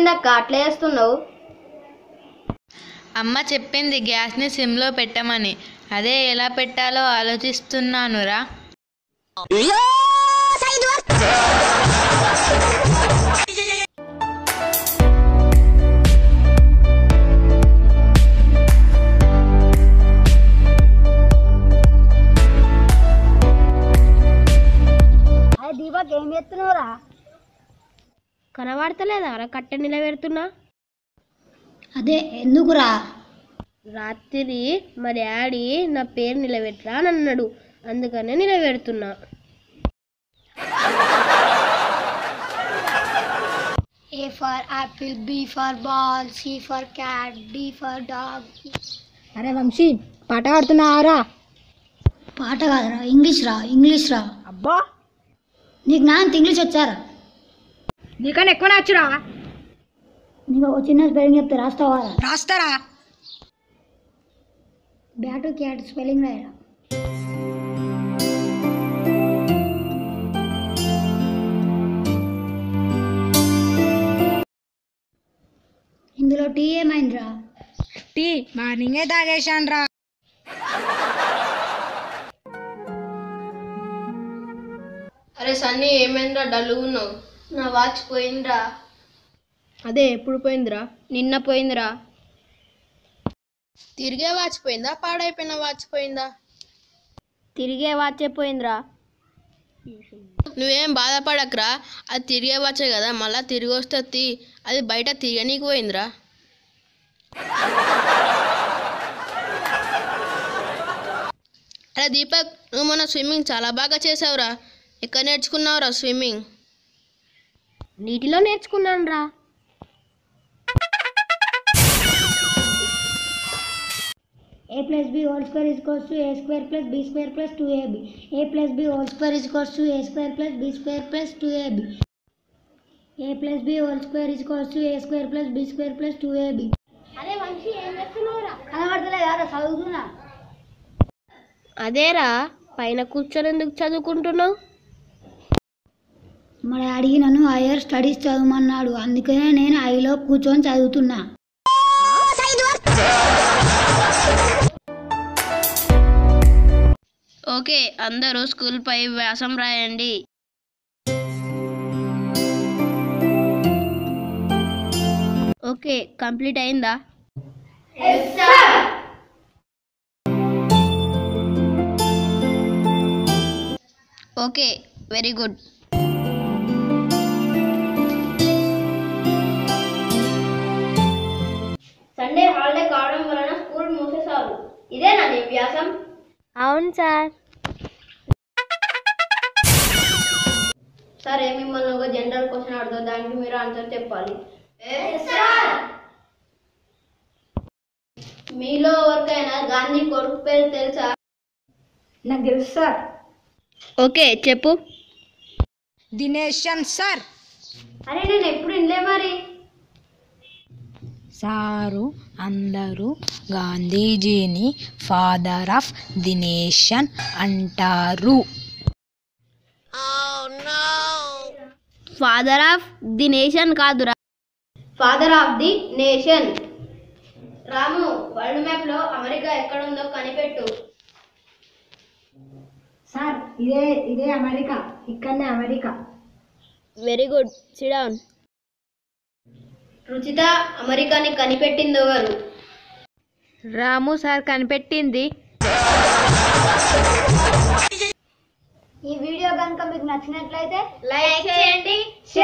ఏందక్క అట్లా వేస్తున్నావు అమ్మ చెప్పింది గ్యాస్ని సిమ్లో పెట్టమని అదే ఎలా పెట్టాలో ఆలోచిస్తున్నానురా అదే దీపక్ ఏం చేస్తున్నావురా కనబడతలేదా రా కట్టె నిలబెడుతున్నా అదే ఎందుకురా రాత్రి మా డాడీ నా పేరు నిలబెట్టరా అని అన్నాడు అందుకనే నిలబెడుతున్నా A for apple B for ball C for cat D for dog అరే వంశీ పాట పాడుతున్నారా పాట కాదురా ఇంగ్లీష్ రా ఇంగ్లీష్ రా అబ్బా నీకు నాంత ఇంగ్లీష్ వచ్చారా నీకన్నా ఎక్కువ నచ్చురా నీకు ఒక చిన్న స్పెల్లింగ్ చెప్తే రాస్తావా రాస్తారా బ్యాట్ క్యాట్ స్పెల్లింగ్ రాయరా ఇందులో టీ ఏమైందిరా టీ మార్నింగే తాగేశాను రా అరే సన్నీ ఏమైందిరా డల్లుగా ఉన్నావు నా వాచ్ పోయిందిరా అదే ఎప్పుడు పోయిందిరా నిన్న పోయిందిరా తిరిగే వాచిపోయిందా పాడైపోయిన వాచిపోయిందా తిరిగే వాచే పోయిందిరా నువ్వేం బాధపడకరా అది తిరిగే వచ్చే కదా మళ్ళా తిరిగి వస్తే తీ అది బయట తిరగనీకి పోయిందిరా అరే దీపక్ నువ్వు మొన్న స్విమ్మింగ్ చాలా బాగా చేసావురా ఎక్కడ నేర్చుకున్నావురా స్విమ్మింగ్ నీటిలో నేర్చుకున్నాను రా a plus b whole square is equals to a square plus b square plus 2ab a plus b whole square is equals to a square plus b square plus 2ab a plus b whole square is equals to a square plus b square plus 2ab అరే వంశీ ఏం చేస్తున్నావురా కనబడతలేదా చదువుతున్నా అదేరా పైన కూర్చొని ఎందుకు చదువుకుంటున్నావు మా daddy నన్ను హైయర్ స్టడీస్ చదవమన్నాడు అందుకనే నేను ఐలో కూర్చొని చదువుతున్నా ఓకే అందరూ స్కూల్ పై వ్యాసం రాయండి ఓకే కంప్లీట్ అయిందా okay very good Sunday holiday కావడం వలన స్కూల్ మూసేశారు ఇదేనా నీ వ్యాసం అవును సార్ సరే మిమ్మల్ని ఒక జనరల్ క్వశ్చన్ అడుగుతా దానికి మీరు ఆన్సర్ చెప్పాలి మీలో ఎవరికైనా గాంధీ కొడుకు పేరు తెలుసా నాకు తెలుసు సార్ ఓకే చెప్పు దినేషన్ సార్ అరే నేను ఎప్పుడు వినలే మరి సారు అందరూ గాంధీజీని ఫాదర్ ఆఫ్ ది నేషన్ అంటారు ఫాదర్ ఆఫ్ ది నేషన్ కాదురా father of the nation Ramu world map లో అమెరికా ఎక్కడ ఉందో కనిపెట్టు సార్ ఇదే ఇదే అమెరికా ఇక్కడనే America very good sit down Ruchita అమెరికాని కనిపెట్టింది ఎవరు రాము సార్ కనిపెట్టింది ఈ వీడియో కనుక మీకు నచ్చినట్లయితే లైక్ చేయండి